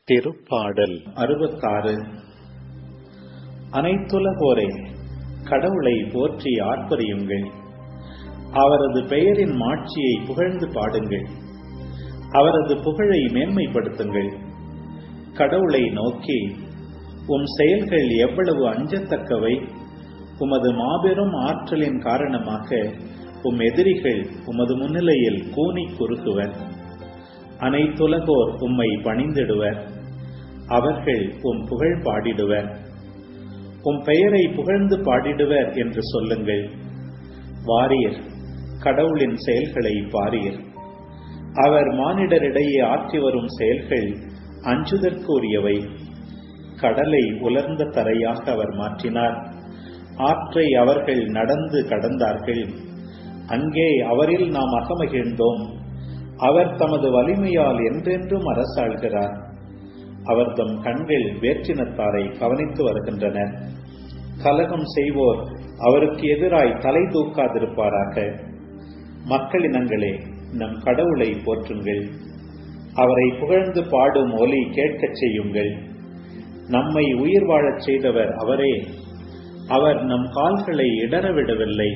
திருப்பாடல் அறுபத்தாறு அனைத்துலகோரே கடவுளை போற்றி ஆர்ப்பரியுங்கள் அவரது பெயரின் மாட்சியை புகழ்ந்து பாடுங்கள் அவரது புகழை மேன்மைப்படுத்துங்கள் கடவுளை நோக்கி உம் செயல்கள் எவ்வளவு அஞ்சத்தக்கவை உமது மாபெரும் ஆற்றலின் காரணமாக உம் எதிரிகள் உமது முன்னிலையில் கூனி குறுகுவர் அனைத்துலகோர் உம்மை பணிந்திடுவர் அவர்கள் உம் புகழ் பாடிடுவர் உம் பெயரை புகழ்ந்து பாடிடுவர் என்று சொல்லுங்கள் வாரீர் கடவுளின் செயல்களை பாரீர் அவர் மானிடரிடையே ஆற்றி வரும் செயல்கள் அஞ்சுதற்குரியவை கடலை உலர்ந்த தரையாக அவர் மாற்றினார் ஆற்றை அவர்கள் நடந்து கடந்தார்கள் அங்கே அவரில் நாம் அகமகிழ்ந்தோம் அவர் தமது வலிமையால் என்றென்றும் அரசாள்கிறார் அவர் தம் கண்கள் வேற்றினத்தாரை கவனித்து வருகின்றன கலகம் செய்வோர் அவருக்கு எதிராய் தலை தூக்காதிருப்பாராக மக்களினங்களே நம் கடவுளை போற்றுங்கள் அவரை புகழ்ந்து பாடும் ஒலி கேட்கச் செய்யுங்கள் நம்மை உயிர் வாழச் செய்தவர் அவரே அவர் நம் கால்களை இடரவிடவில்லை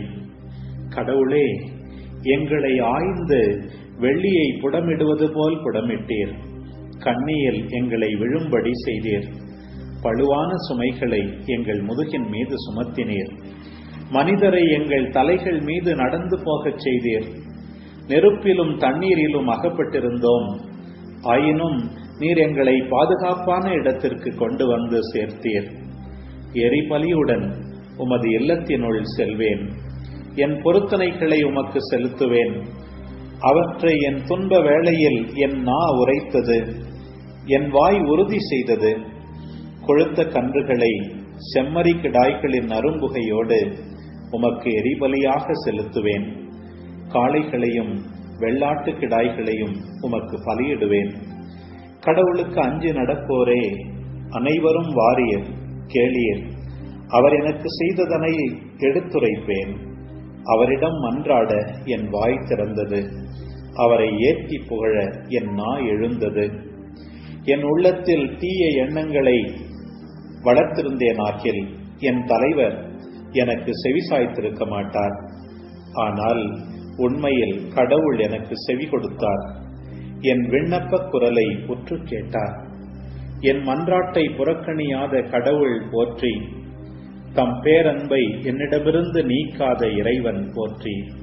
கடவுளே எங்களை ஆய்ந்து வெள்ளியை புடமிடுவது போல் புடமிட்டீர் கண்ணியில் எங்களை விழும்படி செய்தீர் பழுவான சுமைகளை எங்கள் முதுகின் மீது சுமத்தினீர் மனிதரை எங்கள் தலைகள் மீது நடந்து போகச் செய்தீர் நெருப்பிலும் தண்ணீரிலும் அகப்பட்டிருந்தோம் ஆயினும் நீர் எங்களை பாதுகாப்பான இடத்திற்கு கொண்டு வந்து சேர்த்தீர் எரிபலியுடன் உமது இல்லத்தினுள் செல்வேன் என் பொருத்தனைகளை உமக்கு செலுத்துவேன் அவற்றை என் துன்ப வேளையில் என் நா உரைத்தது என் வாய் உறுதி செய்தது கொழுத்த கன்றுகளை செம்மறி கிடாய்களின் அரும்புகையோடு உமக்கு எரிபலியாக செலுத்துவேன் காளைகளையும் வெள்ளாட்டு கிடாய்களையும் உமக்கு பலியிடுவேன் கடவுளுக்கு அஞ்சு நடப்போரே அனைவரும் வாரியர் கேளீர் அவர் எனக்கு செய்ததனை எடுத்துரைப்பேன் அவரிடம் மன்றாட என் வாய் திறந்தது அவரை ஏற்றி புகழ என் நா எழுந்தது என் உள்ளத்தில் தீய எண்ணங்களை வளர்த்திருந்தேனாக்கில் என் தலைவர் எனக்கு செவிசாய்த்திருக்க மாட்டார் ஆனால் உண்மையில் கடவுள் எனக்கு செவி கொடுத்தார் என் விண்ணப்ப குரலை உற்று கேட்டார் என் மன்றாட்டை புறக்கணியாத கடவுள் போற்றி தம் பேரன்பை என்னிடமிருந்து நீக்காத இறைவன் போற்றி